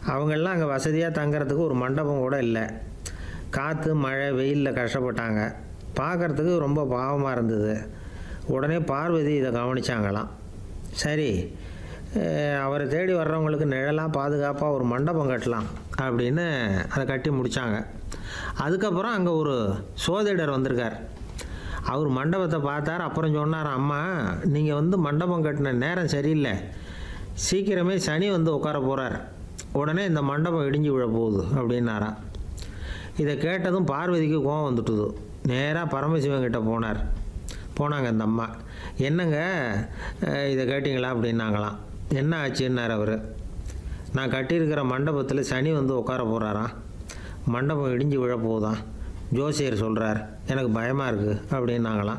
அவங்கெல்லாம் அங்கே வசதியாக தங்கறதுக்கு ஒரு மண்டபம் கூட இல்லை காற்று மழை வெயிலில் கஷ்டப்பட்டாங்க பார்க்கறதுக்கு ரொம்ப பாவமாக இருந்தது உடனே பார்வதி இதை கவனிச்சாங்களாம் சரி அஹ், அவரை தேடி வர்றவங்களுக்கு நிழலாக பாதுகாப்பாக ஒரு மண்டபம் கட்டலாம் அப்படின்னு அதை கட்டி முடித்தாங்க அதுக்கப்புறம் அங்கே ஒரு சோதிடர் வந்திருக்கார் அவர் மண்டபத்தை பார்த்தார் அப்புறம் சொன்னார் அம்மா நீங்கள் வந்து மண்டபம் கட்டின நேரம் சரியில்லை சீக்கிரமே சனி வந்து உட்கார போகிறார் உடனே இந்த மண்டபம் இடிஞ்சு விழ போகுது அப்படின்னாராம் இதை கேட்டதும் பார்வதிக்கு கோவம் வந்துட்டுது நேராக பரமசிவன் கிட்ட போனார் போனாங்க அந்த அம்மா என்னங்க அஹ், இதை கேட்டிங்களா அப்படின்னாங்களாம் என்ன ஆச்சுன்னார் அவர் நான் கட்டியிருக்கிற மண்டபத்தில் சனி வந்து உட்கார போகிறாராம் மண்டபம் இடிஞ்சு விழ போகுதாம் ஜோசியர் சொல்கிறார் எனக்கு பயமாக இருக்குது அப்படின்னாங்களாம்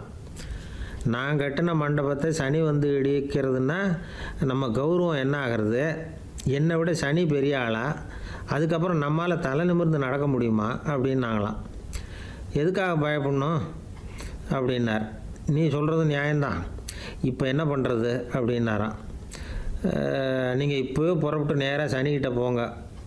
நான் கட்டின மண்டபத்தை சனி வந்து இடிக்கிறதுன்னா நம்ம கௌரவம் என்ன ஆகிறது என்னை விட சனி பெரிய ஆளா அதுக்கப்புறம் நம்மால் தலை நிமிர்ந்து நடக்க முடியுமா அப்படின்னாங்களாம் எதுக்காக பயப்படணும் அப்படின்னார் நீ சொல்கிறது நியாயம்தான் இப்போ என்ன பண்ணுறது அப்படின்னாராம் நீங்கள் இப்போவே புறப்பட்டு நேராக சனிக்கிட்ட போங்க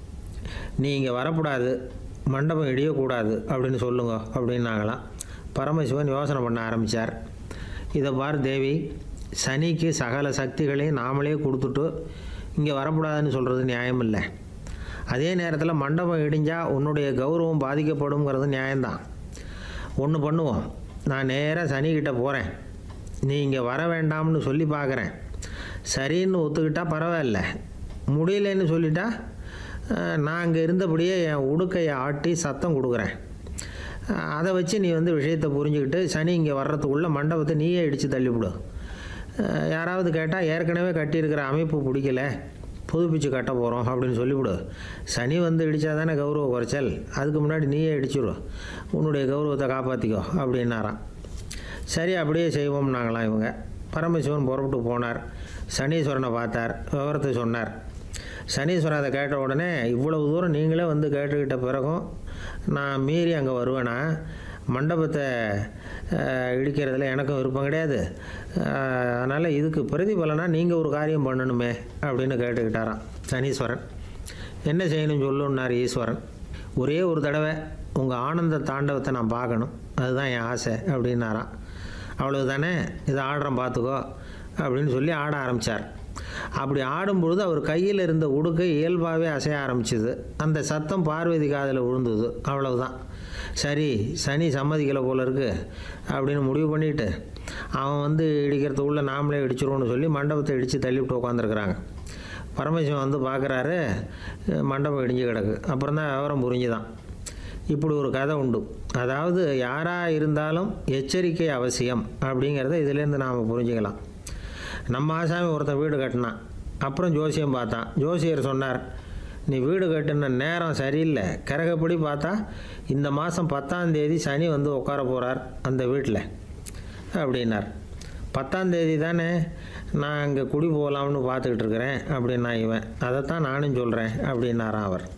நீ இங்கே வரக்கூடாது மண்டபம் இடியக்கூடாது அப்படின்னு சொல்லுங்க அப்படின்னாங்களாம் பரமசிவன் யோசனை பண்ண ஆரம்பித்தார் இதை பார் தேவி சனிக்கு சகல சக்திகளையும் நாமளே கொடுத்துட்டு இங்கே வரக்கூடாதுன்னு சொல்கிறது நியாயம் இல்லை அதே நேரத்தில் மண்டபம் இடிஞ்சால் உன்னுடைய கௌரவம் பாதிக்கப்படுங்கிறது நியாயம்தான் ஒன்று பண்ணுவோம் நான் நேராக சனிக்கிட்ட போகிறேன் நீ இங்கே வர வேண்டாம்னு சொல்லி பார்க்குறேன் சரின்னு ஒத்துக்கிட்டா பரவாயில்ல முடியலன்னு சொல்லிட்டா அஹ், நான் அங்கே இருந்தபடியே என் உடுக்கையை ஆட்டி சத்தம் கொடுக்குறேன் அஹ், அதை வச்சு நீ வந்து விஷயத்தை புரிஞ்சுக்கிட்டு சனி இங்கே வர்றதுக்குள்ளே மண்டபத்தை நீயே இடித்து தள்ளிவிடு அஹ், யாராவது கேட்டால் ஏற்கனவே கட்டியிருக்கிற அமைப்பு பிடிக்கல புதுப்பிச்சு கட்ட போகிறோம் அப்படின்னு சொல்லிவிடு சனி வந்து இடித்தா தானே கௌரவ குறைச்சல் அதுக்கு முன்னாடி நீயே இடிச்சிடு உன்னுடைய கௌரவத்தை காப்பாற்றிக்கோ அப்படின்னாராம் சரி அப்படியே செய்வோம்னாங்களாம் இவங்க பரமசிவன் புறப்பட்டு போனார் சனீஸ்வரனை பார்த்தார் விவரத்தை சொன்னார் சனீஸ்வரன் அதை கேட்ட உடனே இவ்வளவு தூரம் நீங்களே வந்து கேட்டுக்கிட்ட பிறகும் நான் மீறி அங்கே வருவேனா மண்டபத்தை அஹ், இடிக்கிறதுல எனக்கும் விருப்பம் கிடையாது அதனால் இதுக்கு பிரதிபலனா நீங்கள் ஒரு காரியம் பண்ணணுமே அப்படின்னு கேட்டுக்கிட்டாராம் சனீஸ்வரன் என்ன செய்யணும் சொல்லுன்னார் ஈஸ்வரன் ஒரே ஒரு தடவை உங்கள் ஆனந்த தாண்டவத்தை நான் பார்க்கணும் அதுதான் என் ஆசை அப்படின்னாராம் அவ்வளவுதானே இதை ஆடுறேன் பார்த்துக்கோ அப்படின்னு சொல்லி ஆட ஆரம்பித்தார் அப்படி ஆடும்பொழுது அவர் கையில் இருந்த உடுக்கை இயல்பாகவே அசைய ஆரம்பிச்சுது அந்த சத்தம் பார்வதி காதில் விழுந்தது அவ்வளவுதான் சரி சனி சம்மதிக்கலை போல இருக்கு அப்படின்னு முடிவு பண்ணிட்டு அவன் வந்து இடிக்கிறதுக்குள்ளே நாமளே இடிச்சிருவோம்னு சொல்லி மண்டபத்தை இடித்து தள்ளிவிட்டு உட்காந்துருக்குறாங்க பரமசிவன் வந்து பார்க்குறாரு மண்டபம் இடிஞ்சு கிடக்கு அப்புறம் தான் விவரம் புரிஞ்சுதான் இப்படி ஒரு கதை உண்டு அதாவது யாராக இருந்தாலும் எச்சரிக்கை அவசியம் அப்படிங்கிறத இதுலேருந்து நாம் புரிஞ்சுக்கலாம் நம்ம ஆசாமி ஒருத்தன் வீடு கட்டினான் அப்புறம் ஜோசியம் பார்த்தான் ஜோசியர் சொன்னார் நீ வீடு கட்டின நேரம் சரியில்லை கரகப்படி பார்த்தா இந்த மாதம் பத்தாம் தேதி சனி வந்து உட்கார போகிறார் அந்த வீட்டில் அப்படின்னார் பத்தாம் தேதி தானே நான் அங்கே குடி போகலாம்னு பார்த்துக்கிட்டு இருக்கிறேன் அப்படின்னா இவன் அதைத்தான் நானும் சொல்கிறேன் அப்படின்னாராம் அவர்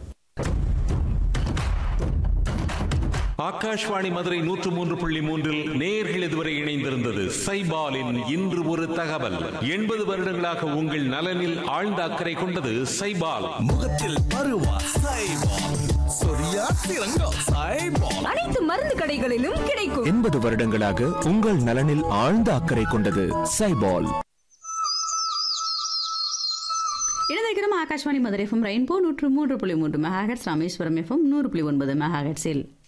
ஆகாஷ்வாணி மதுரை நூற்று மூன்று புள்ளி மூன்றில் நேர்கள் இதுவரை இணைந்திருந்தது சைபாலின் இன்று ஒரு தகவல் எண்பது வருடங்களாக உங்கள் நலனில் ஆழ்ந்த அக்கறை கொண்டது சைபால் முகத்தில் பருவா சைபால் சொரியா சிறங்கா சைபால் அனைத்து மருந்து கடைகளிலும் கிடைக்கும் எண்பது வருடங்களாக உங்கள் நலனில் ஆழ்ந்த அக்கறை கொண்டது சைபால் இணைந்திருக்கிறோம் ஆகாஷ்வாணி மதுரை எஃப்எம் ரெயின்போ நூற்று மூன்று புள்ளி மூன்று மெகாஹெட்ஸ் ராமேஸ்வரம் எஃப்எம் நூறு புள்ளி ஒன்பது மெகாஹெட்ஸில்